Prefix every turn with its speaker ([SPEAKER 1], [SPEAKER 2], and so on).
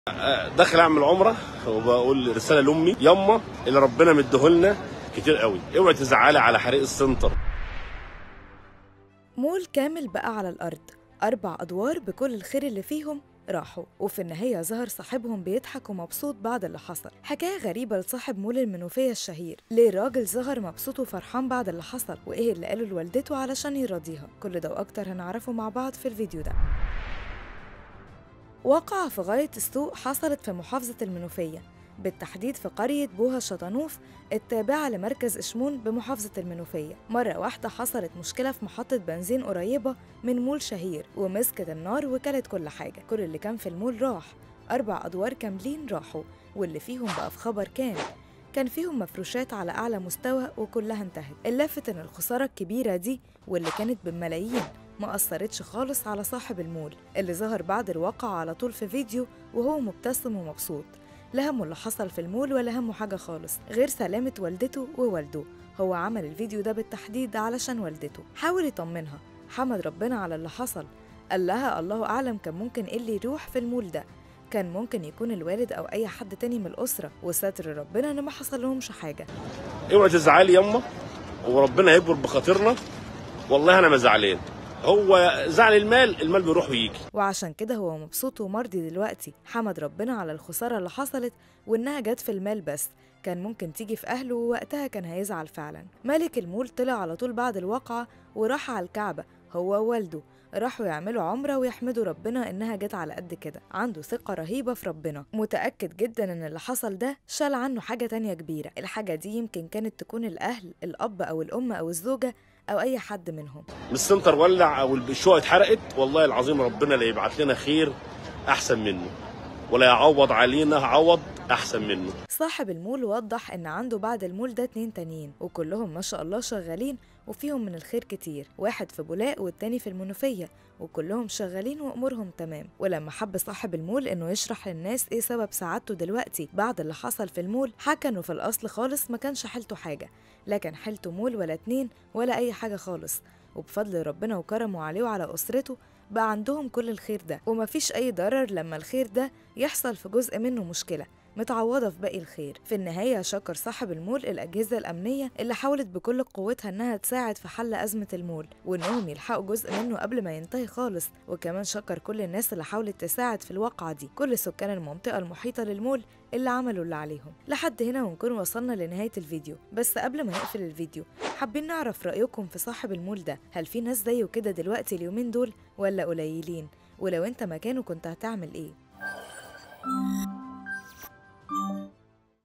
[SPEAKER 1] داخل اعمل عمره وبقول رساله لامي يما اللي ربنا مديهولنا كتير قوي اوعي تزعلي على حريق السنتر
[SPEAKER 2] مول كامل بقى على الأرض أربع أدوار بكل الخير اللي فيهم راحوا وفي النهاية ظهر صاحبهم بيضحك ومبسوط بعد اللي حصل حكاية غريبة لصاحب مول المنوفية الشهير ليه راجل ظهر مبسوط وفرحان بعد اللي حصل وإيه اللي قاله لوالدته علشان يراضيها كل ده وأكتر هنعرفه مع بعض في الفيديو ده واقعة في غاية السوء حصلت في محافظة المنوفية بالتحديد في قرية بوها شطنوف التابعة لمركز إشمون بمحافظة المنوفية مرة واحدة حصلت مشكلة في محطة بنزين قريبة من مول شهير ومسكت النار وكلت كل حاجة كل اللي كان في المول راح أربع أدوار كاملين راحوا واللي فيهم بقى في خبر كان كان فيهم مفروشات على أعلى مستوى وكلها انتهت اللافت إن الخسارة الكبيرة دي واللي كانت بالملايين ما أثرتش خالص على صاحب المول اللي ظهر بعد الواقع على طول في فيديو وهو مبتسم ومبسوط لا همه اللي حصل في المول ولا همه حاجة خالص غير سلامة والدته ووالده هو عمل الفيديو ده بالتحديد علشان والدته حاول يطمنها حمد ربنا على اللي حصل قال لها الله أعلم كان ممكن إيه اللي يروح في المول ده كان ممكن يكون الوالد أو أي حد تاني من الأسرة وستر ربنا إن ما حصل لهمش حاجة
[SPEAKER 1] اوعي تزعلي يما وربنا يكبر بخاطرنا والله انا ما زعلان هو زعل المال المال بيروح ويجي
[SPEAKER 2] وعشان كده هو مبسوط ومرضي دلوقتي حمد ربنا على الخسارة اللي حصلت وإنها جت في المال بس كان ممكن تيجي في أهله ووقتها كان هيزعل فعلا مالك المول طلع على طول بعد الواقعة وراح على الكعبة هو ووالده راحوا يعملوا عمرة ويحمدوا ربنا إنها جت على قد كده عنده ثقة رهيبة في ربنا متأكد جدا إن اللي حصل ده شال عنه حاجة تانية كبيرة الحاجة دي يمكن كانت تكون الأهل الأب أو الأم أو الزوجة أو أي حد منهم
[SPEAKER 1] من السنتر ولع او الشقه اتحرقت والله العظيم ربنا لا يبعت لنا خير احسن منه ولا يعوض علينا عوض احسن منه
[SPEAKER 2] صاحب المول وضح إن عنده بعد المول ده اتنين تانيين وكلهم ما شاء الله شغالين وفيهم من الخير كتير واحد في بولاق والتاني في المنوفية وكلهم شغالين وأمورهم تمام ولما حب صاحب المول إنه يشرح للناس إيه سبب سعادته دلوقتي بعد اللي حصل في المول حكى إنه في الأصل خالص ما كانش حيلته حاجة لكن حيلته مول ولا اتنين ولا أي حاجة خالص وبفضل ربنا وكرمه عليه وعلى أسرته بقى عندهم كل الخير ده ومفيش أي ضرر لما الخير ده يحصل في جزء منه مشكلة متعوضة في باقي الخير في النهاية شكر صاحب المول الأجهزة الأمنية اللي حاولت بكل قوتها إنها تساعد في حل أزمة المول وإنهم يلحقوا جزء منه قبل ما ينتهي خالص وكمان شكر كل الناس اللي حاولت تساعد في الواقعة دي كل سكان المنطقة المحيطة للمول اللي عملوا اللي عليهم لحد هنا ونكون وصلنا لنهاية الفيديو بس قبل ما نقفل الفيديو حابين نعرف رأيكم في صاحب المول ده هل في ناس زيه كده دلوقتي اليومين دول ولا قليلين ولو انت مكانه كنت هتعمل ايه